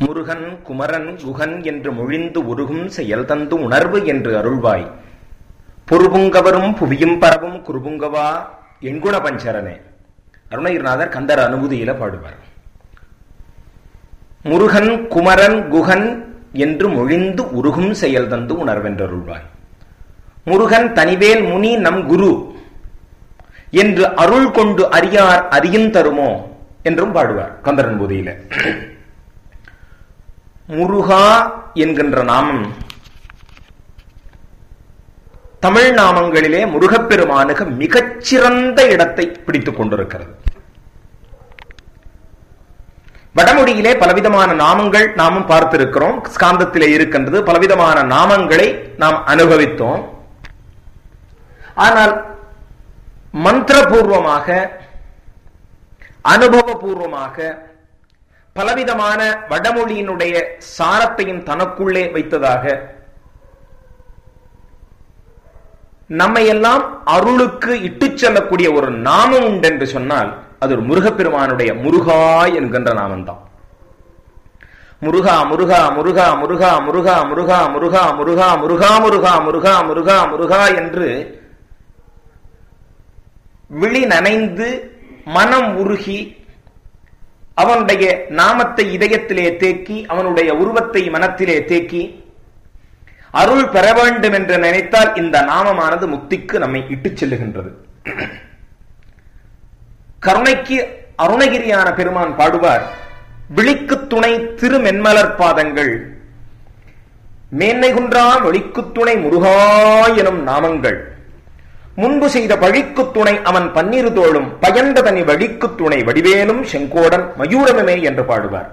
முருகன் குமரன் குகன் என்று மொழிந்து உருகும் செயல் தந்து உணர்வு என்று அருள்வாய் பொறுபுங்கவரும் புவியும் பரவும் குருபுங்கவா எண்குண பஞ்சரனே அருணகிரிநாதர் கந்தர் அனுபூதியில பாடுவார் முருகன் குமரன் குகன் என்று மொழிந்து உருகும் செயல் தந்து உணர்வென்றருள்வாய் முருகன் தனிவேல் முனி நம் குரு என்று அருள் கொண்டு அறியார் அறியும் தருமோ என்றும் பாடுவார் கந்தரன் புதியில முருகா என்கின்ற நாமம் தமிழ் நாமங்களிலே முருகப்பெருமானுக்கு மிகச்சிறந்த இடத்தை பிடித்துக் கொண்டிருக்கிறது வடமொழியிலே பலவிதமான நாமங்கள் நாமும் பார்த்திருக்கிறோம் ஸ்காந்தத்திலே இருக்கின்றது பலவிதமான நாமங்களை நாம் அனுபவித்தோம் ஆனால் மந்திரபூர்வமாக அனுபவபூர்வமாக பலவிதமான வடமொழியினுடைய சாரத்தையும் தனக்குள்ளே வைத்ததாக நம்மையெல்லாம் அருளுக்கு இட்டுச் செல்லக்கூடிய ஒரு நாமம் உண்டு என்று சொன்னால் அது ஒரு முருகப்பெருமானுடைய முருகா என்கின்ற நாமம்தான் முருகா முருகா முருகா முருகா முருகா முருகா முருகா முருகா முருகா முருகா முருகா முருகா முருகா என்று விழி நனைந்து மனம் உருகி அவனுடைய நாமத்தை இதயத்திலே தேக்கி அவனுடைய உருவத்தை மனத்திலே தேக்கி அருள் பெற வேண்டும் என்று நினைத்தால் இந்த நாமமானது முக்திக்கு நம்மை இட்டுச் செல்லுகின்றது கருணைக்கு அருணகிரியான பெருமான் பாடுவார் விழிக்கு துணை திருமென்மலர் பாதங்கள் மேன்மை குன்றாம் ஒளிக்கு துணை முருகா எனும் நாமங்கள் முன்பு செய்த பழிக்கு துணை அவன் பன்னிரு தோளும் பயந்த தனி வழிக்கு துணை வடிவேலும் செங்கோடன் மயூரமே என்று பாடுவார்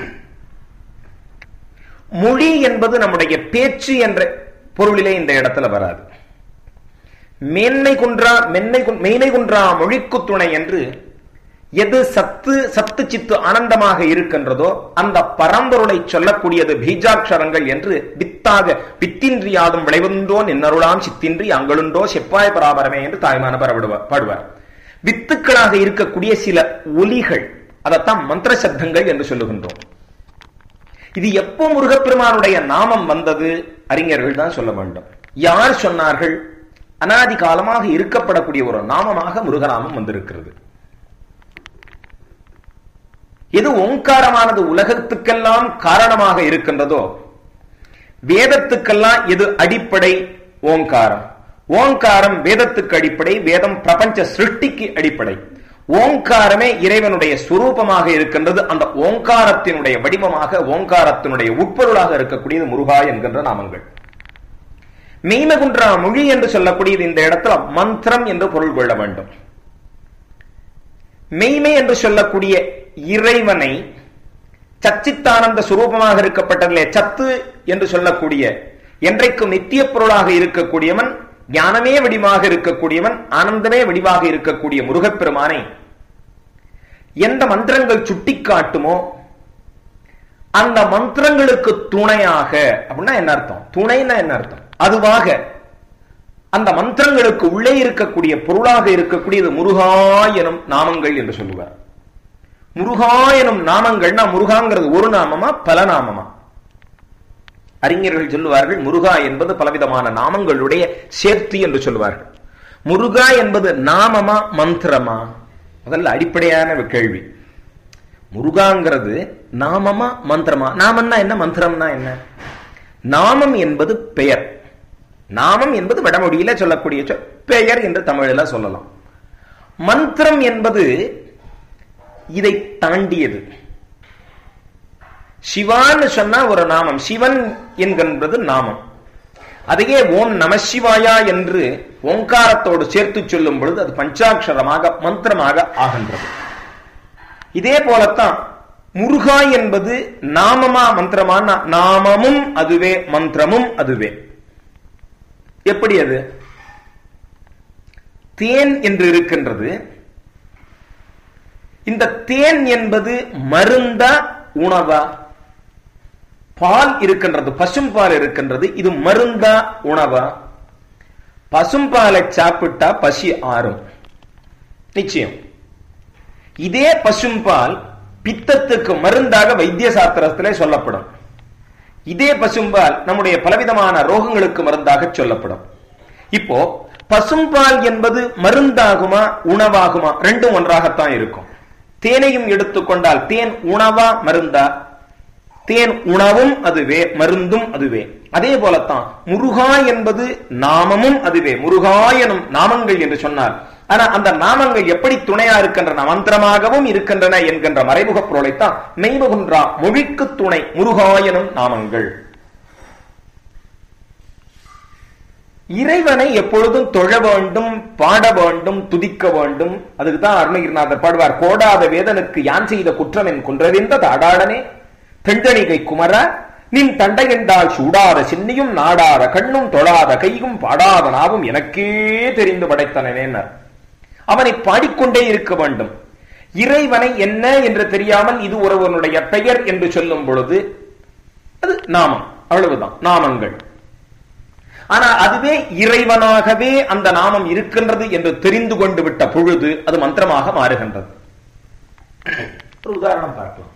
மொழி என்பது நம்முடைய பேச்சு என்ற பொருளிலே இந்த இடத்துல வராது மேன்மை குன்றா மென்மை மெய்மை குன்றா மொழிக்கு துணை என்று எது சத்து சத்து சித்து ஆனந்தமாக இருக்கின்றதோ அந்த பரம்பொருளை சொல்லக்கூடியது பீஜாட்சரங்கள் என்று வித்தாக வித்தின்றியாதும் விளைவந்தோ நின்னருளாம் சித்தின்றி அங்களுண்டோ செப்பாய் பராபரமே என்று தாய்மான பரவிடுவார் பாடுவார் வித்துக்களாக இருக்கக்கூடிய சில ஒலிகள் அதைத்தான் மந்திர சப்தங்கள் என்று சொல்லுகின்றோம் இது எப்போ முருகப்பெருமானுடைய நாமம் வந்தது அறிஞர்கள் தான் சொல்ல வேண்டும் யார் சொன்னார்கள் அனாதி காலமாக இருக்கப்படக்கூடிய ஒரு நாமமாக முருகநாமம் வந்திருக்கிறது எது ஓங்காரமானது உலகத்துக்கெல்லாம் காரணமாக இருக்கின்றதோ வேதத்துக்கெல்லாம் எது அடிப்படை ஓங்காரம் ஓங்காரம் வேதத்துக்கு அடிப்படை வேதம் பிரபஞ்ச சிருஷ்டிக்கு அடிப்படை ஓங்காரமே இறைவனுடைய சுரூபமாக இருக்கின்றது அந்த ஓங்காரத்தினுடைய வடிவமாக ஓங்காரத்தினுடைய உட்பொருளாக இருக்கக்கூடியது முருகா என்கின்ற நாமங்கள் மெய்மகுன்றா மொழி என்று சொல்லக்கூடியது இந்த இடத்துல மந்திரம் என்று பொருள் கொள்ள வேண்டும் மெய்மை என்று சொல்லக்கூடிய இறைவனை சச்சித்தானந்த சுரூபமாக இருக்கப்பட்டதிலே சத்து என்று சொல்லக்கூடிய என்றைக்கும் நித்திய பொருளாக இருக்கக்கூடியவன் ஞானமே வடிவாக இருக்கக்கூடியவன் ஆனந்தமே வடிவாக இருக்கக்கூடிய முருகப்பெருமானை எந்த மந்திரங்கள் சுட்டிக்காட்டுமோ அந்த மந்திரங்களுக்கு துணையாக அப்படின்னா என்ன அர்த்தம் துணைன்னா என்ன அர்த்தம் அதுவாக அந்த மந்திரங்களுக்கு உள்ளே இருக்கக்கூடிய பொருளாக இருக்கக்கூடியது முருகா எனும் நாமங்கள் என்று சொல்லுவார் முருகா எனும் நாமங்கள்னா முருகாங்கிறது ஒரு நாமமா பல நாமமா அறிஞர்கள் சொல்லுவார்கள் முருகா என்பது பலவிதமான நாமங்களுடைய சேர்த்தி என்று சொல்லுவார்கள் முருகா என்பது நாமமா மந்திரமா முதல்ல அடிப்படையான கேள்வி முருகாங்கிறது நாமமா மந்திரமா நாமம்னா என்ன மந்திரம்னா என்ன நாமம் என்பது பெயர் நாமம் என்பது வடமொழியில சொல்லக்கூடிய சொல் பெயர் என்று தமிழில் சொல்லலாம் மந்திரம் என்பது இதை தாண்டியது சிவான்னு சொன்னா ஒரு நாமம் சிவன் என்கின்றது நாமம் அதையே ஓம் நம சிவாயா என்று ஓங்காரத்தோடு சேர்த்து சொல்லும் பொழுது அது பஞ்சாட்சரமாக மந்திரமாக ஆகின்றது இதே போலத்தான் முருகா என்பது நாமமா மந்திரமான நாமமும் அதுவே மந்திரமும் அதுவே எப்படி அது தேன் என்று இருக்கின்றது இந்த தேன் என்பது மருந்தா உணவா பால் இருக்கின்றது பசும்பால் இருக்கின்றது இது மருந்தா உணவா பசும்பாலை சாப்பிட்டா பசி ஆறும் நிச்சயம் இதே பசும்பால் பித்தத்துக்கு மருந்தாக வைத்திய சாஸ்திரத்திலே சொல்லப்படும் இதே பசும்பால் நம்முடைய பலவிதமான ரோகங்களுக்கு மருந்தாக சொல்லப்படும் இப்போ பசும்பால் என்பது மருந்தாகுமா உணவாகுமா ரெண்டும் ஒன்றாகத்தான் இருக்கும் தேனையும் எடுத்துக்கொண்டால் தேன் உணவா மருந்தா தேன் உணவும் அதுவே மருந்தும் அதுவே அதே போலத்தான் முருகா என்பது நாமமும் அதுவே முருகா எனும் நாமங்கள் என்று சொன்னார் ஆனா அந்த நாமங்கள் எப்படி துணையா இருக்கின்றன மந்திரமாகவும் இருக்கின்றன என்கின்ற மறைமுக பொருளைத்தான் மெய்முகுன்றா மொழிக்கு துணை முருகா எனும் நாமங்கள் இறைவனை எப்பொழுதும் தொழ வேண்டும் பாட வேண்டும் துதிக்க வேண்டும் அதுக்கு தான் அருணகிரிநாதர் பாடுவார் கோடாத வேதனுக்கு யான் செய்த குற்றம் என் குன்றறிந்த தாடாடனே தெண்டனிகை குமர நின் தண்டையென்றால் சூடாத சின்னியும் நாடாத கண்ணும் தொழாத கையும் பாடாத நாவும் எனக்கே தெரிந்து படைத்தனேனர் அவனை பாடிக்கொண்டே இருக்க வேண்டும் இறைவனை என்ன என்று தெரியாமல் இது ஒருவனுடைய பெயர் என்று சொல்லும் பொழுது அது நாமம் அவ்வளவுதான் நாமங்கள் ஆனா அதுவே இறைவனாகவே அந்த நாமம் இருக்கின்றது என்று தெரிந்து கொண்டு விட்ட பொழுது அது மந்திரமாக மாறுகின்றது ஒரு உதாரணம் பார்க்கலாம்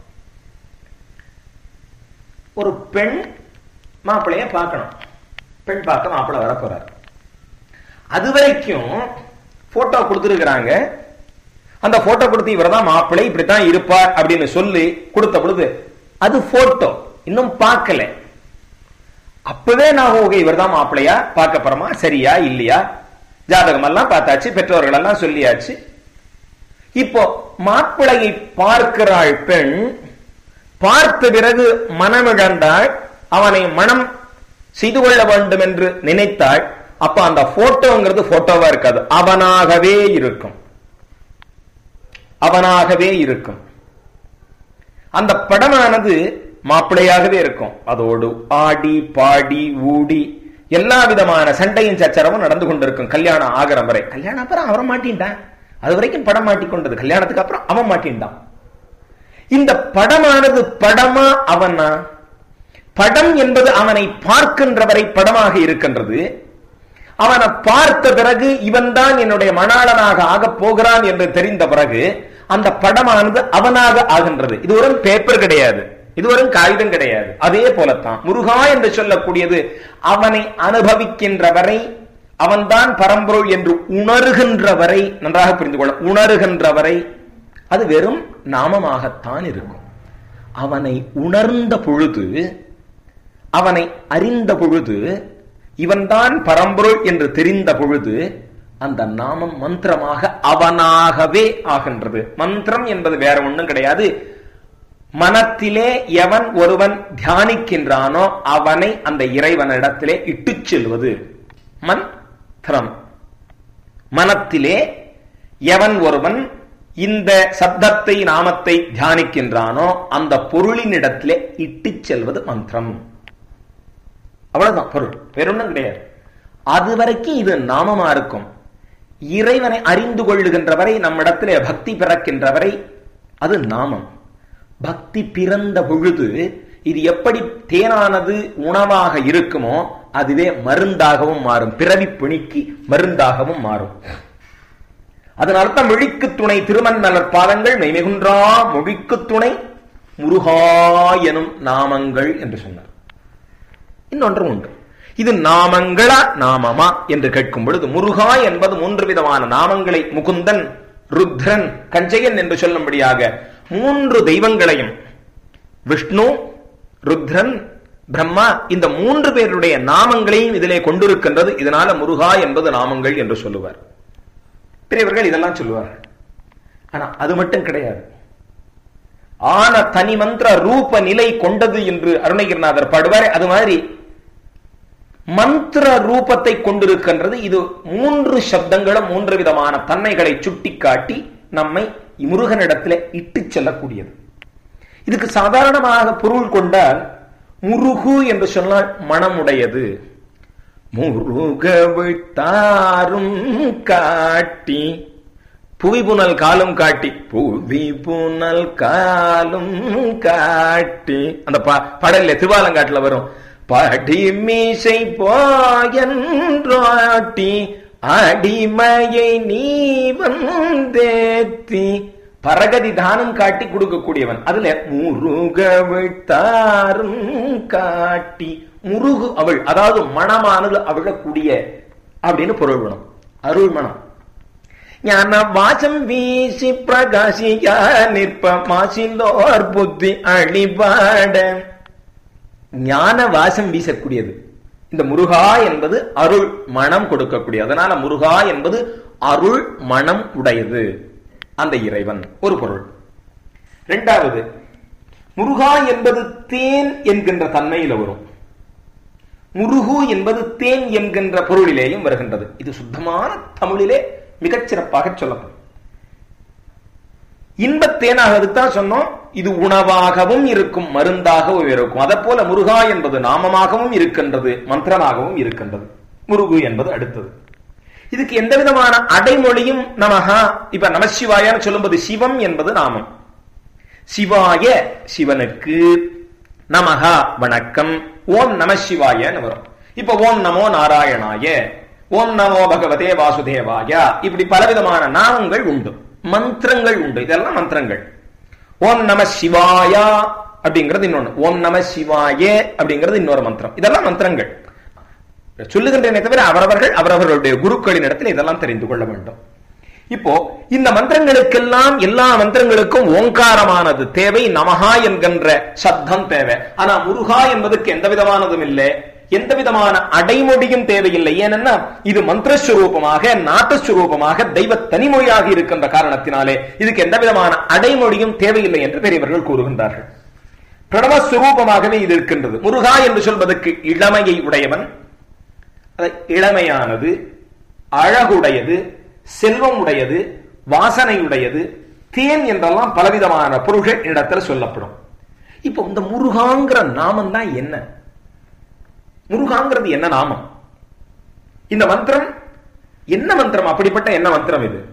ஒரு பெண் மாப்பிள்ளைய பார்க்கணும் பெண் பார்க்க மாப்பிள்ளை வரப்போறார் அது வரைக்கும் போட்டோ கொடுத்துருக்கிறாங்க அந்த போட்டோ கொடுத்து இவர் தான் மாப்பிள்ளை இப்படித்தான் இருப்பார் அப்படின்னு சொல்லி கொடுத்த பொழுது அது போட்டோ இன்னும் பார்க்கல அப்பவே நான் ஓகே இவர் தான் மாப்பிள்ளையா பார்க்க போறோமா சரியா இல்லையா ஜாதகம் எல்லாம் பார்த்தாச்சு பெற்றோர்கள் எல்லாம் சொல்லியாச்சு இப்போ மாப்பிள்ளையை பார்க்கிறாள் பெண் பார்த்த பிறகு மனமிழந்தாள் அவனை மனம் செய்து கொள்ள வேண்டும் என்று நினைத்தாள் அப்ப அந்த போட்டோங்கிறது போட்டோவா இருக்காது அவனாகவே இருக்கும் அவனாகவே இருக்கும் அந்த படமானது மாப்பிள்ளையாகவே இருக்கும் அதோடு ஆடி பாடி ஊடி எல்லா விதமான சண்டையும் சச்சரவும் நடந்து கொண்டிருக்கும் கல்யாணம் ஆகிற வரை கல்யாணம் அப்புறம் அவன் மாட்டின்டான் அது வரைக்கும் படம் மாட்டிக்கொண்டது கல்யாணத்துக்கு அப்புறம் அவன் மாட்டின்டான் இந்த படமானது படமா அவனா படம் என்பது அவனை பார்க்கின்றவரை படமாக இருக்கின்றது அவனை பார்த்த பிறகு இவன் தான் என்னுடைய மணாளனாக ஆகப் போகிறான் என்று தெரிந்த பிறகு அந்த படமானது அவனாக ஆகின்றது இது ஒரு பேப்பர் கிடையாது இது ஒரு காகிதம் கிடையாது அதே போலத்தான் முருகா என்று சொல்லக்கூடியது அவனை அனுபவிக்கின்ற வரை அவன்தான் பரம்பொருள் என்று உணர்கின்ற வரை நன்றாக புரிந்து கொள்ள உணர்கின்ற வரை அது வெறும் நாமமாகத்தான் இருக்கும் அவனை உணர்ந்த பொழுது அவனை அறிந்த பொழுது இவன்தான் பரம்பொருள் என்று தெரிந்த பொழுது அந்த நாமம் மந்திரமாக அவனாகவே ஆகின்றது மந்திரம் என்பது வேற ஒண்ணும் கிடையாது மனத்திலே எவன் ஒருவன் தியானிக்கின்றானோ அவனை அந்த இறைவனிடத்திலே இட்டுச் செல்வது மந்திரம் மனத்திலே எவன் ஒருவன் இந்த சப்தத்தை நாமத்தை தியானிக்கின்றானோ அந்த பொருளினிடத்திலே இட்டுச் செல்வது மந்திரம் அவ்வளவுதான் பொருள் வேறொன்னும் கிடையாது அது வரைக்கும் இது நாமமா இருக்கும் இறைவனை அறிந்து கொள்ளுகின்ற வரை நம்மிடத்திலே பக்தி பிறக்கின்ற வரை அது நாமம் பக்தி பிறந்த பொழுது இது எப்படி தேனானது உணவாக இருக்குமோ அதுவே மருந்தாகவும் மாறும் பிறவி பிணிக்கு மருந்தாகவும் மாறும் அதன் அர்த்தம் மொழிக்கு துணை திருமண்ணலர் பாதங்கள் மெய்மிகுன்றா மொழிக்கு துணை முருகா எனும் நாமங்கள் என்று சொன்னார் இன்னொன்று உண்டு இது நாமங்களா நாமமா என்று கேட்கும் பொழுது முருகா என்பது மூன்று விதமான நாமங்களை முகுந்தன் ருத்ரன் கஞ்சயன் என்று சொல்லும்படியாக மூன்று தெய்வங்களையும் விஷ்ணு ருத்ரன் பிரம்மா இந்த மூன்று பேருடைய நாமங்களையும் இதிலே கொண்டிருக்கின்றது இதனால முருகா என்பது நாமங்கள் என்று சொல்லுவார் பெரியவர்கள் இதெல்லாம் சொல்லுவார்கள் ஆனா அது மட்டும் கிடையாது ஆன தனி மந்திர ரூப நிலை கொண்டது என்று அருணகிரிநாதர் பாடுவார் அது மாதிரி மந்திர ரூபத்தை கொண்டிருக்கின்றது இது மூன்று சப்தங்களும் மூன்று விதமான தன்மைகளை சுட்டிக்காட்டி நம்மை முருகனிடத்தில் இட்டு செல்லக்கூடியது இதுக்கு சாதாரணமாக பொருள் கொண்டால் முருகு என்று சொன்னால் மனமுடையது முருக விட்டாரும் காட்டி புவி புனல் காலும் காட்டி புவி புனல் காலும் காட்டி அந்த படல்ல திருவாலங்காட்டுல வரும் படி மீசை போயன்றாட்டி அடிமையை நீ வந்தேத்தி பரகதி தானம் காட்டி கொடுக்கக்கூடியவன் அதுல முருக விட்டாரும் காட்டி முருகு அவள் அதாவது மனமானது அவழக்கூடிய அப்படின்னு பொருள் வேணும் அருள் மனம் ஞான வாசம் வீசி பிரகாசியா நிற்ப மாசிலோர் புத்தி அழிபாட ஞான வாசம் வீசக்கூடியது இந்த முருகா என்பது அருள் மனம் கொடுக்கக்கூடிய அதனால முருகா என்பது அருள் மனம் உடையது அந்த இறைவன் ஒரு பொருள் இரண்டாவது முருகா என்பது தேன் என்கின்ற தன்மையில வரும் முருகு என்பது தேன் என்கின்ற பொருளிலேயும் வருகின்றது இது சுத்தமான தமிழிலே மிகச் சிறப்பாக சொல்லப்படும் இன்பத்தேனாக அதுதான் சொன்னோம் இது உணவாகவும் இருக்கும் மருந்தாகவும் இருக்கும் அதை போல முருகா என்பது நாமமாகவும் இருக்கின்றது மந்திரமாகவும் இருக்கின்றது முருகு என்பது அடுத்தது இதுக்கு எந்த விதமான அடைமொழியும் நமகா இப்ப நமசிவாயான்னு சொல்லும்போது சிவம் என்பது நாமம் சிவாய சிவனுக்கு நமகா வணக்கம் ஓம் நம சிவாயன்னு வரும் இப்ப ஓம் நமோ நாராயணாய ஓம் நமோ பகவதே வாசுதேவாய இப்படி பலவிதமான நாமங்கள் உண்டு மந்திரங்கள் உண்டு இதெல்லாம் மந்திரங்கள் ஓம் நம சிவாயா அப்படிங்கிறது இன்னொன்னு ஓம் நம சிவாய அப்படிங்கிறது இன்னொரு மந்திரம் இதெல்லாம் மந்திரங்கள் சொல்லுகின்றனே தவிர அவரவர்கள் அவரவர்களுடைய குருக்களின் இடத்தில் இதெல்லாம் தெரிந்து கொள்ள வேண்டும் இப்போ இந்த மந்திரங்களுக்கெல்லாம் எல்லா மந்திரங்களுக்கும் ஓங்காரமானது தேவை நமகா என்கின்ற சப்தம் தேவை ஆனா முருகா என்பதற்கு எந்த விதமானதும் இல்லை எந்த விதமான அடைமொழியும் தேவையில்லை ஏனென்னா இது மந்திரஸ்வரூபமாக நாட்டஸ்வரூபமாக தெய்வ தனிமொழியாக இருக்கின்ற காரணத்தினாலே இதுக்கு எந்த விதமான அடைமொழியும் தேவையில்லை என்று பெரியவர்கள் கூறுகின்றார்கள் பிரணவஸ்வரூபமாகவே இது இருக்கின்றது முருகா என்று சொல்வதற்கு இளமையை உடையவன் இளமையானது அழகுடையது செல்வம் உடையது வாசனையுடையது தேன் என்றெல்லாம் பலவிதமான பொருள்கள் இடத்துல சொல்லப்படும் இப்போ இந்த முருகாங்கிற நாமம் தான் என்ன முருகாங்கிறது என்ன நாமம் இந்த மந்திரம் என்ன மந்திரம் அப்படிப்பட்ட என்ன மந்திரம் இது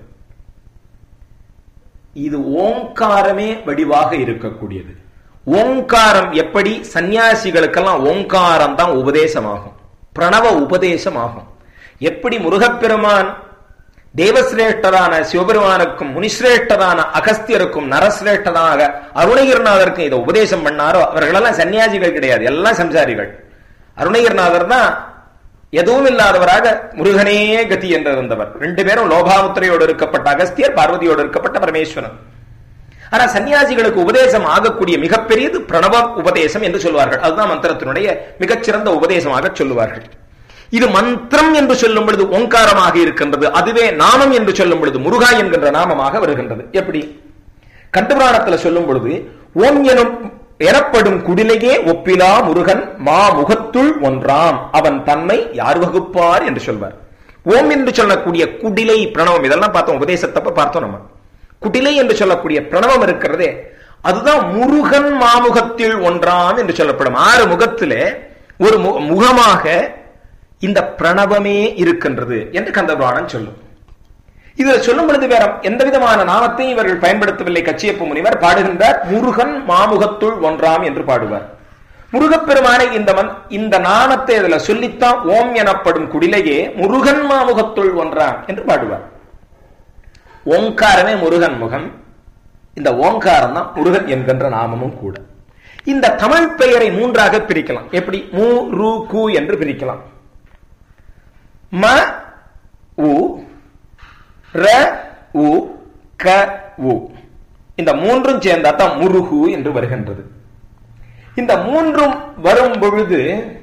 இது ஓங்காரமே வடிவாக இருக்கக்கூடியது ஓங்காரம் எப்படி சன்னியாசிகளுக்கெல்லாம் ஓங்காரம் தான் உபதேசமாகும் பிரணவ உபதேசம் ஆகும் எப்படி முருகப்பெருமான் தேவசிரேஷ்டரான சிவபெருமானுக்கும் முனிசிரேஷ்டரான அகஸ்தியருக்கும் நரசிரேஷ்டராக அருணகிரிநாதருக்கும் இதை உபதேசம் பண்ணாரோ அவர்களெல்லாம் சன்னியாசிகள் கிடையாது எல்லாம் சம்சாரிகள் அருணகிரிநாதர் தான் எதுவும் இல்லாதவராக முருகனே கதி என்று இருந்தவர் ரெண்டு பேரும் லோபாமுத்திரையோடு இருக்கப்பட்ட அகஸ்தியர் பார்வதியோடு இருக்கப்பட்ட பரமேஸ்வரன் ஆனா சன்னியாசிகளுக்கு உபதேசம் ஆகக்கூடிய மிகப்பெரியது பிரணவ உபதேசம் என்று சொல்வார்கள் அதுதான் மந்திரத்தினுடைய மிகச்சிறந்த உபதேசமாக சொல்லுவார்கள் இது மந்திரம் என்று சொல்லும் பொழுது ஓங்காரமாக இருக்கின்றது அதுவே நாமம் என்று சொல்லும் பொழுது முருகா என்கின்ற நாமமாக வருகின்றது எப்படி கண்டுபுராணத்துல சொல்லும் பொழுது ஓம் எனும் எனப்படும் குடிலையே ஒப்பிலா முருகன் மா முகத்துள் ஒன்றாம் அவன் தன்மை யார் வகுப்பார் என்று சொல்வார் ஓம் என்று சொல்லக்கூடிய குடிலை பிரணவம் இதெல்லாம் பார்த்தோம் உபதேசத்தப்ப பார்த்தோம் நம்ம குடிலை என்று சொல்லக்கூடிய பிரணவம் இருக்கிறதே அதுதான் முருகன் மாமுகத்தில் ஒன்றாம் என்று சொல்லப்படும் ஆறு முகத்திலே ஒரு முகமாக இந்த பிரணவமே இருக்கின்றது என்று கந்தபுராணம் சொல்லும் இது சொல்லும் பொழுது வேற எந்த விதமான நாமத்தையும் இவர்கள் பயன்படுத்தவில்லை கச்சியப்ப முனிவர் பாடுகின்றார் முருகன் மாமுகத்துள் ஒன்றாம் என்று பாடுவார் முருகப்பெருமானை இந்த இந்த நாமத்தை இதுல சொல்லித்தான் ஓம் எனப்படும் குடிலையே முருகன் மாமுகத்துள் ஒன்றாம் என்று பாடுவார் ஓங்காரமே முருகன் முகம் இந்த ஓங்காரம் தான் முருகன் என்கின்ற நாமமும் கூட இந்த தமிழ் பெயரை மூன்றாக பிரிக்கலாம் எப்படி மு ரு கு என்று பிரிக்கலாம் ம உ ர உ க உ இந்த மூன்றும் சேர்ந்தா தான் முருகு என்று வருகின்றது இந்த மூன்றும் வரும் பொழுது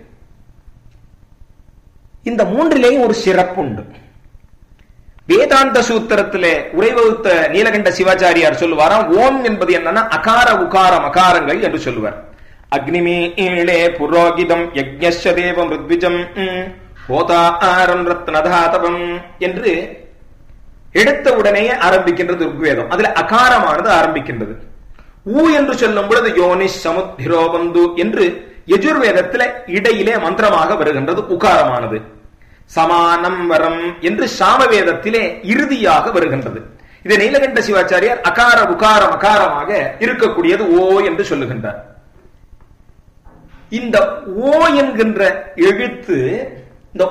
இந்த மூன்றிலேயும் ஒரு சிறப்பு உண்டு வேதாந்த சூத்திரத்திலே உரை வகுத்த நீலகண்ட சிவாச்சாரியார் சொல்லுவாராம் ஓம் என்பது என்னன்னா அகார உகார மகாரங்கள் என்று சொல்லுவார் அக்னிமே ஈழே புரோகிதம் யஜ்ஞ தேவம் ருத்விஜம் ஹோதா ஆரம் ரத்னதாதபம் என்று எடுத்த உடனேயே ஆரம்பிக்கின்றது ருக்வேதம் அதுல அகாரமானது ஆரம்பிக்கின்றது ஊ என்று சொல்லும் பொழுது யோனிஷ் சமுத்திரோபந்து என்று எஜுர்வேதத்தில இடையிலே மந்திரமாக வருகின்றது உகாரமானது சமானம் வரம் என்று சாமவேதத்திலே இறுதியாக வருகின்றது இதை நீலகண்ட சிவாச்சாரியார் அகார உகாரம் அகாரமாக இருக்கக்கூடியது ஓ என்று சொல்லுகின்றார் இந்த ஓ என்கின்ற எழுத்து இந்த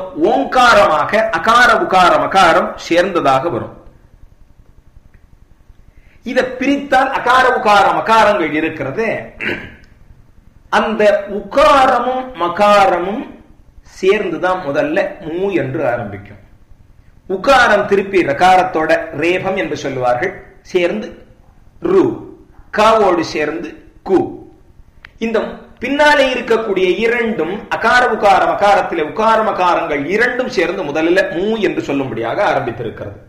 ஓங்காரமாக அகார உகாரம் அகாரம் சேர்ந்ததாக வரும் இத பிரித்தால் அகார உகார மகாரங்கள் இருக்கிறது அந்த உகாரமும் மகாரமும் சேர்ந்துதான் முதல்ல மூ என்று ஆரம்பிக்கும் உகாரம் திருப்பி ரகாரத்தோட ரேபம் என்று சொல்லுவார்கள் சேர்ந்து ரு காவோடு சேர்ந்து கு இந்த பின்னாலே இருக்கக்கூடிய இரண்டும் அகார உகார மகாரத்திலே உகார மகாரங்கள் இரண்டும் சேர்ந்து முதலில் மூ என்று சொல்லும்படியாக ஆரம்பித்திருக்கிறது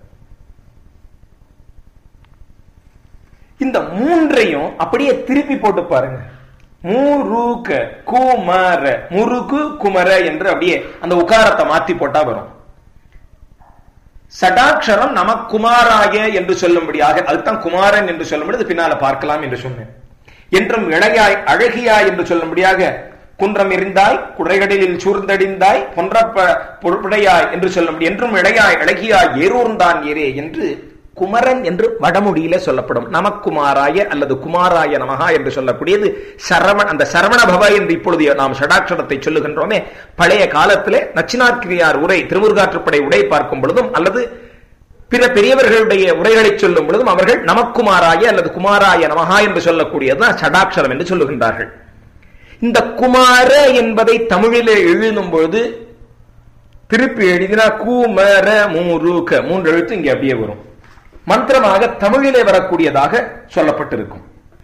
இந்த மூன்றையும் அப்படியே திருப்பி போட்டு பாருங்க முருக குமர முருகு குமர என்று அப்படியே அந்த உகாரத்தை மாத்தி போட்டா வரும் சடாட்சரம் நமக்குமாராய என்று சொல்லும்படியாக அதுதான் குமாரன் என்று சொல்லும்படி பின்னால பார்க்கலாம் என்று சொன்னேன் என்றும் இளையாய் அழகியாய் என்று சொல்லும்படியாக குன்றம் எறிந்தாய் குறைகடலில் சூர்ந்தடிந்தாய் பொன்றப்ப பொருடையாய் என்று சொல்லும்படி என்றும் இளையாய் அழகியாய் ஏரூர்ந்தான் ஏரே என்று குமரன் என்று வடமொழியில சொல்லப்படும் நமக்குமாராய அல்லது குமாராய நமகா என்று சொல்லக்கூடியது சரவண அந்த சரவண பவ என்று இப்பொழுது நாம் ஷடாட்சரத்தை சொல்லுகின்றோமே பழைய காலத்திலே நச்சினார்கிரியார் உரை திருமுருகாற்றுப்படை உரை பார்க்கும் பொழுதும் அல்லது பிற பெரியவர்களுடைய உரைகளை சொல்லும் பொழுதும் அவர்கள் நமக்குமாராய அல்லது குமாராய நமகா என்று சொல்லக்கூடியதுதான் சடாட்சரம் என்று சொல்லுகின்றார்கள் இந்த குமார என்பதை தமிழிலே எழுதும் பொழுது திருப்பி எழுதினா குமர மூருக மூன்று எழுத்து இங்கே அப்படியே வரும் மந்திரமாக தமிழிலே வரக்கூடியதாக சொல்லப்பட்டிருக்கும்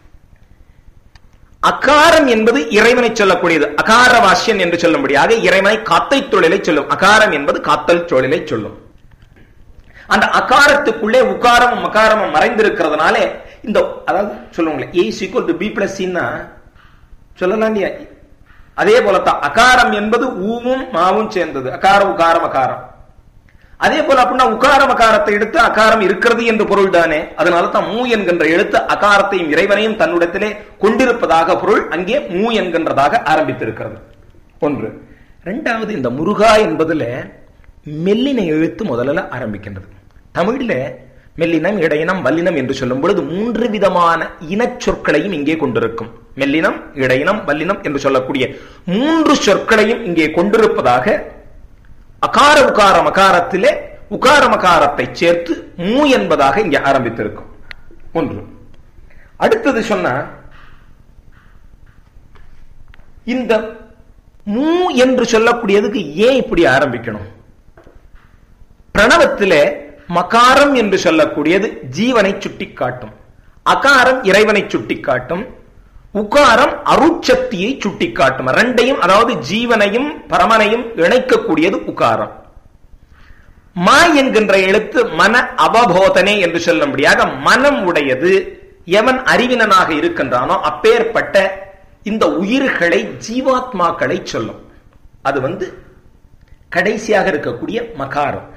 அகாரம் என்பது இறைவனை சொல்லக்கூடியது அகார வாசியன் என்று சொல்லும்படியாக இறைவனை காத்தை தொழிலை சொல்லும் அகாரம் என்பது காத்தல் தொழிலை சொல்லும் அந்த அகாரத்துக்குள்ளே உகாரமும் மகாரமும் மறைந்திருக்கிறதுனாலே இந்த அதாவது சொல்லுவாங்களே A sequel to B plus சின்னா சொல்லலாம் இல்லையா அதே போலத்தான் அகாரம் என்பது ஊவும் மாவும் சேர்ந்தது அகார உகாரம் அகாரம் அதே போல அப்படின்னா உகாரம் அகாரத்தை எடுத்து அகாரம் இருக்கிறது என்று பொருள் தானே அதனால தான் மூ என்கின்ற எழுத்து அகாரத்தையும் இறைவனையும் தன்னிடத்திலே கொண்டிருப்பதாக பொருள் அங்கே மூ என்கின்றதாக ஆரம்பித்திருக்கிறது ஒன்று இரண்டாவது இந்த முருகா என்பதுல மெல்லின எழுத்து முதல்ல ஆரம்பிக்கின்றது தமிழ்ல மெல்லினம் இடையினம் வல்லினம் என்று சொல்லும் பொழுது மூன்று விதமான இனச் சொற்களையும் இங்கே கொண்டிருக்கும் மெல்லினம் இடையினம் வல்லினம் என்று சொல்லக்கூடிய மூன்று சொற்களையும் இங்கே கொண்டிருப்பதாக அகார உகார மகாரத்திலே உகார மகாரத்தை சேர்த்து மூ என்பதாக இங்கே ஆரம்பித்திருக்கும் ஒன்று அடுத்தது சொன்ன இந்த மூ என்று சொல்லக்கூடியதுக்கு ஏன் இப்படி ஆரம்பிக்கணும் பிரணவத்திலே மகாரம் என்று சொல்லக்கூடியது ஜீவனை சுட்டிக்காட்டும் அகாரம் இறைவனை சுட்டிக்காட்டும் உகாரம் அருட்சக்தியை சுட்டிக்காட்டும் ரெண்டையும் அதாவது ஜீவனையும் பரமனையும் இணைக்கக்கூடியது உகாரம் மா என்கின்ற எழுத்து மன அவபோதனை என்று சொல்லும்படியாக மனம் உடையது எவன் அறிவினனாக இருக்கின்றானோ அப்பேற்பட்ட இந்த உயிர்களை ஜீவாத்மாக்களை சொல்லும் அது வந்து கடைசியாக இருக்கக்கூடிய மகாரம்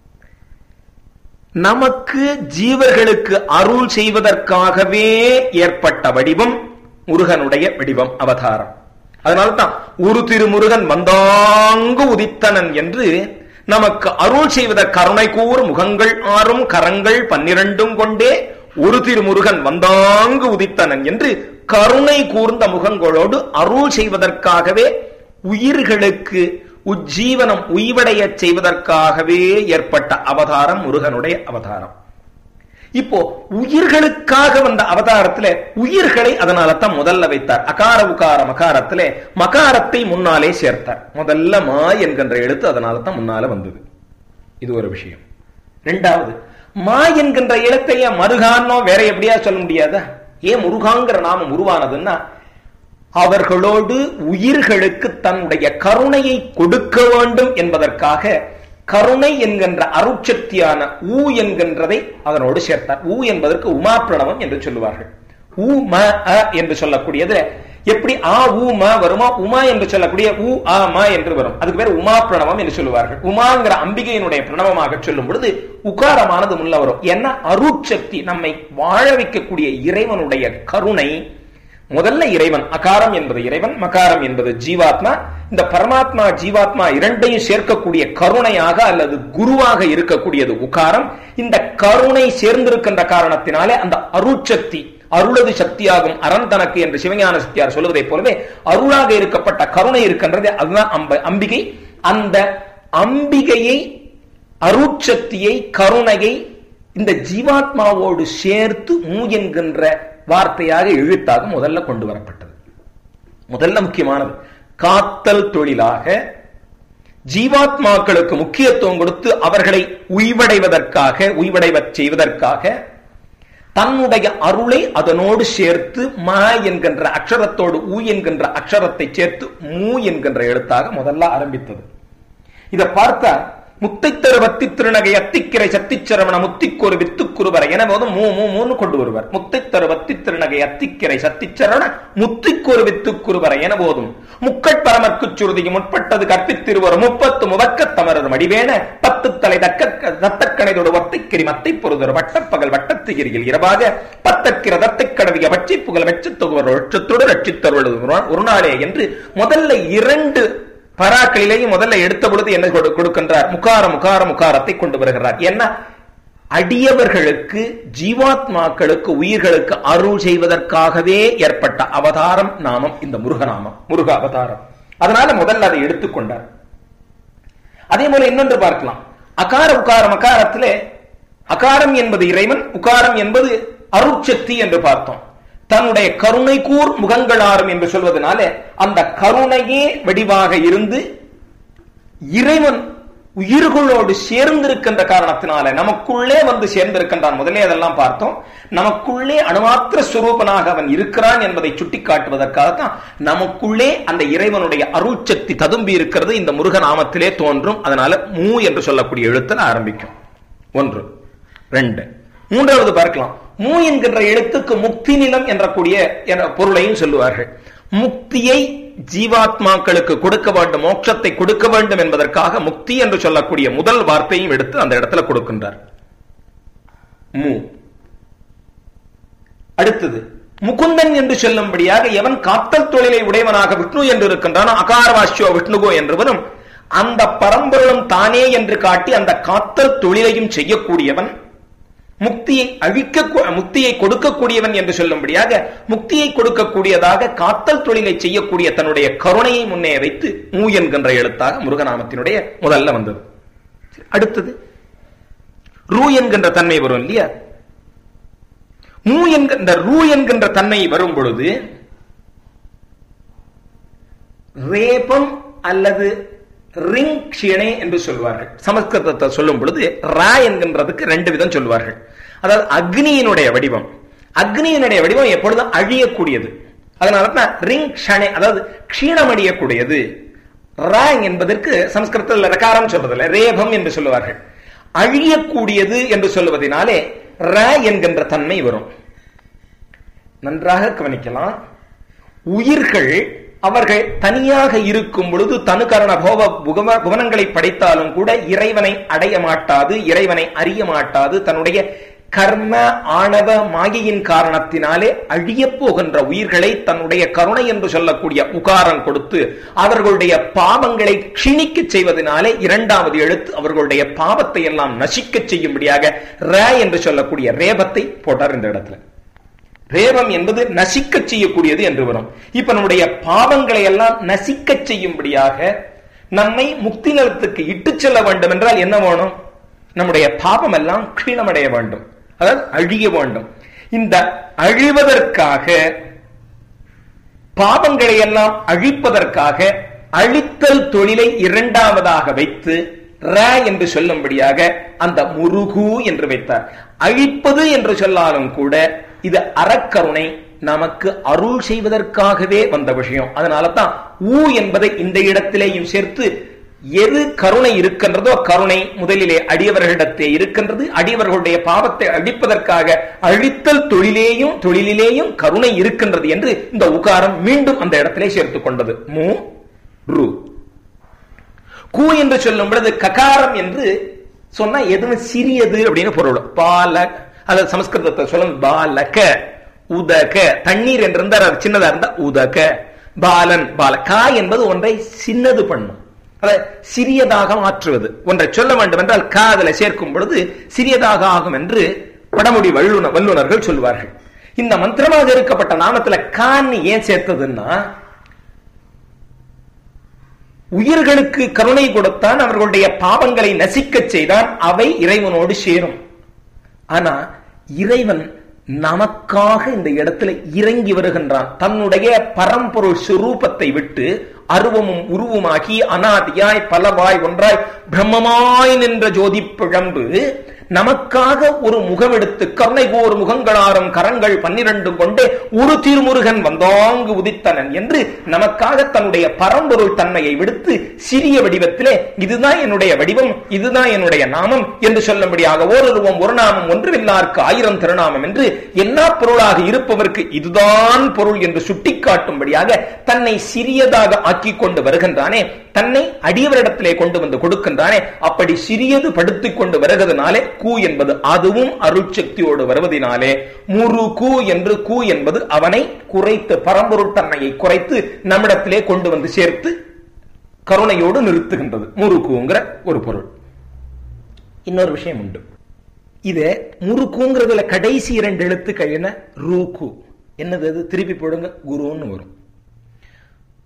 நமக்கு ஜீவர்களுக்கு அருள் செய்வதற்காகவே ஏற்பட்ட வடிவம் முருகனுடைய வடிவம் அவதாரம் அதனால்தான் ஒரு திருமுருகன் வந்தாங்கு உதித்தனன் என்று நமக்கு அருள் செய்வத கருணை கூறு முகங்கள் ஆறும் கரங்கள் பன்னிரண்டும் கொண்டே ஒரு திருமுருகன் வந்தாங்கு உதித்தனன் என்று கருணை கூர்ந்த முகங்களோடு அருள் செய்வதற்காகவே உயிர்களுக்கு உஜ்ஜீவனம் உய்வடைய செய்வதற்காகவே ஏற்பட்ட அவதாரம் முருகனுடைய அவதாரம் இப்போ உயிர்களுக்காக வந்த அவதாரத்துல உயிர்களை அதனால தான் முதல்ல வைத்தார் அகார உகார மகாரத்திலே மகாரத்தை முன்னாலே சேர்த்தார் முதல்ல மா என்கின்ற எழுத்து அதனால தான் முன்னால வந்தது இது ஒரு விஷயம் ரெண்டாவது மா என்கின்ற எழுத்தைய மருகானோ வேற எப்படியா சொல்ல முடியாதா ஏன் முருகாங்கிற நாமம் உருவானதுன்னா அவர்களோடு உயிர்களுக்கு தன்னுடைய கருணையை கொடுக்க வேண்டும் என்பதற்காக கருணை என்கின்ற அருட்சக்தியான ஊ என்கின்றதை அதனோடு சேர்த்தார் ஊ என்பதற்கு உமா பிரணவம் என்று சொல்லுவார்கள் ஊ ம அ என்று சொல்லக்கூடியது எப்படி ஆ ஊ ம வருமா உமா என்று சொல்லக்கூடிய ஊ ஆ ம என்று வரும் அதுக்கு பேர் உமா பிரணவம் என்று சொல்லுவார்கள் உமாங்கிற அம்பிகையினுடைய பிரணவமாக சொல்லும் பொழுது உகாரமானது முன்ன வரும் ஏன்னா அருட்சக்தி நம்மை வாழ வைக்கக்கூடிய இறைவனுடைய கருணை முதல்ல இறைவன் அகாரம் என்பது இறைவன் மகாரம் என்பது ஜீவாத்மா இந்த பரமாத்மா ஜீவாத்மா இரண்டையும் சேர்க்கக்கூடிய கருணையாக அல்லது குருவாக இருக்கக்கூடியது உகாரம் இந்த கருணை சேர்ந்திருக்கின்ற காரணத்தினாலே அந்த அருட்சக்தி அருளது சக்தியாகும் அரண் தனக்கு என்று சிவஞான சக்தியார் சொல்லுவதைப் போலவே அருளாக இருக்கப்பட்ட கருணை இருக்கின்றது அதுதான் அம்ப அம்பிகை அந்த அம்பிகையை அருட்சக்தியை கருணையை இந்த ஜீவாத்மாவோடு சேர்த்து மூ என்கின்ற வார்த்தையாக எழுத்தாக முதல்ல கொண்டு வரப்பட்டது முதல்ல முக்கியமானது காத்தல் தொழிலாக ஜீவாத்மாக்களுக்கு முக்கியத்துவம் கொடுத்து அவர்களை உய்வடைவதற்காக உய்வடைவச் செய்வதற்காக தன்னுடைய அருளை அதனோடு சேர்த்து ம என்கின்ற அக்ஷரத்தோடு ஊ என்கின்ற அக்ஷரத்தை சேர்த்து மூ என்கின்ற எழுத்தாக முதல்ல ஆரம்பித்தது இதை பார்த்தா முத்தைத்தரு வத்தி திருநகை அத்திக்கிரை சத்திச்சரவண முத்திக்கொரு வித்துக்குருவரை என போதும் மூ மூ மூன்னு கொண்டு வருவர் முத்தைத்தரு வத்தி திருநகை அத்திக்கிரை சத்திச்சரவண முத்திக்கொரு வித்துக்குருவரை என போதும் முக்கட் பரமற்கு சுருதிக்கு முற்பட்டது கற்பித்திருவர் முப்பத்து முவக்க தமரது மடிவேன பத்து தலை தக்க தத்தக்கணைதோடு ஒத்தைக்கிரி மத்தை பொருதொரு வட்டப்பகல் வட்டத்திகிரியில் இரவாக பத்தக்கிர தத்தை கடவிய பட்சி புகழ் வெச்சத்தொகுவர் ஒற்றத்தோடு ரட்சித்தருள் ஒரு நாளே என்று முதல்ல இரண்டு பராக்களிலேயும் முதல்ல எடுத்த பொழுது என்ன கொடுக்கின்றார் முகார முகார முகாரத்தை கொண்டு வருகிறார் என்ன அடியவர்களுக்கு ஜீவாத்மாக்களுக்கு உயிர்களுக்கு அருள் செய்வதற்காகவே ஏற்பட்ட அவதாரம் நாமம் இந்த முருகநாமம் முருக அவதாரம் அதனால முதல்ல அதை எடுத்துக்கொண்டார் அதே போல இன்னொன்று பார்க்கலாம் அகார உகாரம் அகாரத்திலே அகாரம் என்பது இறைவன் உகாரம் என்பது அருட்சக்தி என்று பார்த்தோம் தன்னுடைய கருணை கூர் முகங்களாரும் என்று சொல்வதனால அந்த கருணையே வடிவாக இருந்து இறைவன் உயிர்களோடு சேர்ந்திருக்கின்ற காரணத்தினால நமக்குள்ளே வந்து சேர்ந்திருக்கின்றான் முதலே அதெல்லாம் பார்த்தோம் நமக்குள்ளே அணுமாத்திர சுரூபனாக அவன் இருக்கிறான் என்பதை சுட்டிக்காட்டுவதற்காகத்தான் நமக்குள்ளே அந்த இறைவனுடைய அருட்சக்தி ததும்பி இருக்கிறது இந்த முருகநாமத்திலே தோன்றும் அதனால மூ என்று சொல்லக்கூடிய எழுத்துல ஆரம்பிக்கும் ஒன்று ரெண்டு மூன்றாவது பார்க்கலாம் மூ என்கின்ற எழுத்துக்கு முக்தி நிலம் என்ற கூடிய பொருளையும் சொல்லுவார்கள் முக்தியை ஜீவாத்மாக்களுக்கு கொடுக்க வேண்டும் மோட்சத்தை கொடுக்க வேண்டும் என்பதற்காக முக்தி என்று சொல்லக்கூடிய முதல் வார்த்தையும் எடுத்து அந்த இடத்துல கொடுக்கின்றார் மூ அடுத்தது முகுந்தன் என்று சொல்லும்படியாக எவன் காத்தல் தொழிலை உடையவனாக விஷ்ணு என்று இருக்கின்றான் அகாரவாசியோ விஷ்ணுகோ என்று வரும் அந்த பரம்பொருளும் தானே என்று காட்டி அந்த காத்தல் தொழிலையும் செய்யக்கூடியவன் முக்தியை அழிக்க முக்தியை கொடுக்கக்கூடியவன் என்று சொல்லும்படியாக முக்தியை கொடுக்கக்கூடியதாக காத்தல் தொழிலை செய்யக்கூடிய தன்னுடைய கருணையை முன்னே வைத்து மூ என்கின்ற எழுத்தாக முருகநாமத்தினுடைய முதல்ல வந்தது அடுத்தது ரூ என்கின்ற தன்மை வரும் இல்லையா மூ என்கின்ற ரூ என்கின்ற தன்மை வரும் பொழுது ரேபம் அல்லது ரிங் க்ஷிணே என்று சொல்வார்கள் சமஸ்கிருதத்தை சொல்லும் பொழுது ரா என்கின்றதுக்கு ரெண்டு விதம் சொல்வார்கள் அதாவது அக்னியினுடைய வடிவம் அக்னியினுடைய வடிவம் எப்பொழுதும் அழியக்கூடியது அதனால தான் ரிங் க்ஷணே அதாவது க்ஷீணமடியக்கூடியது ரா என்பதற்கு சமஸ்கிருதத்தில் ரகாரம் சொல்றதில்லை ரேபம் என்று சொல்லுவார்கள் அழியக்கூடியது என்று சொல்லுவதனாலே ர என்கின்ற தன்மை வரும் நன்றாக கவனிக்கலாம் உயிர்கள் அவர்கள் தனியாக இருக்கும் பொழுது தனுகரண போக புவனங்களை படைத்தாலும் கூட இறைவனை அடைய மாட்டாது இறைவனை அறிய மாட்டாது தன்னுடைய கர்ம ஆணவ மாயையின் காரணத்தினாலே அழிய போகின்ற உயிர்களை தன்னுடைய கருணை என்று சொல்லக்கூடிய உகாரம் கொடுத்து அவர்களுடைய பாவங்களை க்ஷிணிக்க செய்வதனாலே இரண்டாவது எழுத்து அவர்களுடைய பாவத்தை எல்லாம் நசிக்க செய்யும்படியாக ர என்று சொல்லக்கூடிய ரேபத்தை போட்டார் இந்த இடத்துல ரேபம் என்பது நசிக்க செய்யக்கூடியது என்று வரும் இப்ப நம்முடைய பாவங்களை எல்லாம் நசிக்க செய்யும்படியாக நம்மை முக்தி நிலத்துக்கு இட்டு செல்ல வேண்டும் என்றால் என்ன வேணும் நம்முடைய பாவம் எல்லாம் க்ஷீணமடைய வேண்டும் அதாவது அழிய வேண்டும் இந்த அழிவதற்காக பாவங்களை எல்லாம் அழிப்பதற்காக அழித்தல் தொழிலை இரண்டாவதாக வைத்து ர என்று சொல்லும்படியாக அந்த முருகு என்று வைத்தார் அழிப்பது என்று சொல்லாலும் கூட இது அறக்கருணை நமக்கு அருள் செய்வதற்காகவே வந்த விஷயம் அதனால தான் ஊ என்பதை இந்த இடத்திலேயும் சேர்த்து எது கருணை இருக்கின்றதோ கருணை முதலிலே அடியவர்களிடத்தே இருக்கின்றது அடியவர்களுடைய பாவத்தை அழிப்பதற்காக அழித்தல் தொழிலேயும் தொழிலிலேயும் கருணை இருக்கின்றது என்று இந்த உகாரம் மீண்டும் அந்த இடத்திலே சேர்த்துக் கொண்டது மூ ரு கூ என்று சொல்லும் பொழுது ககாரம் என்று சொன்னா எதுவும் சிறியது அப்படின்னு பொருள் பால அதாவது சமஸ்கிருதத்தை சொல்லும் பாலக உதக தண்ணீர் என்று இருந்தால் அது சின்னதா இருந்தா உதக பாலன் பால கா என்பது ஒன்றை சின்னது பண்ணும் அதை சிறியதாக மாற்றுவது ஒன்றை சொல்ல வேண்டும் என்றால் கா அதில் சேர்க்கும் பொழுது சிறியதாக ஆகும் என்று படமுடி வல்லுனர் வல்லுநர்கள் சொல்வார்கள் இந்த மந்திரமாக இருக்கப்பட்ட நாமத்துல கான் ஏன் சேர்த்ததுன்னா உயிர்களுக்கு கருணை கொடுத்தான் அவர்களுடைய பாவங்களை நசிக்கச் செய்தான் அவை இறைவனோடு சேரும் ஆனா இறைவன் நமக்காக இந்த இடத்துல இறங்கி வருகின்றான் தன்னுடைய பரம்பொருள் சுரூபத்தை விட்டு அருவமும் உருவமாகி அனாதியாய் பலவாய் ஒன்றாய் பிரம்மமாய் நின்ற ஜோதி பிழம்பு நமக்காக ஒரு முகமெடுத்து கருணை கோர் முகங்களாரும் கரங்கள் பன்னிரண்டும் கொண்டே ஒரு திருமுருகன் வந்தாங்கு உதித்தனன் என்று நமக்காக தன்னுடைய பரம்பொருள் தன்மையை விடுத்து சிறிய வடிவத்திலே இதுதான் என்னுடைய வடிவம் இதுதான் என்னுடைய நாமம் என்று சொல்லும்படியாக ஓரொருவம் ஒரு நாமம் ஒன்றுமில்லார்க்கு ஆயிரம் திருநாமம் என்று எல்லா பொருளாக இருப்பவருக்கு இதுதான் பொருள் என்று சுட்டிக்காட்டும்படியாக தன்னை சிறியதாக ஆக்கி கொண்டு வருகின்றானே தன்னை அடியவரிடத்திலே கொண்டு வந்து கொடுக்கின்றானே அப்படி சிறியது படுத்திக் கொண்டு வருகிறதுனாலே கூ என்பது அதுவும் அருட்சக்தியோடு வருவதினாலே முரு கூ என்று கூ என்பது அவனை குறைத்து பரம்பொருள் தன்மையை குறைத்து நம்மிடத்திலே கொண்டு வந்து சேர்த்து கருணையோடு நிறுத்துகின்றது முறுக்குங்கிற ஒரு பொருள் இன்னொரு விஷயம் உண்டு இது முறுக்குங்கிறதுல கடைசி இரண்டு எழுத்து கழின ரூக்கு என்னது அது திருப்பி போடுங்க குருன்னு வரும்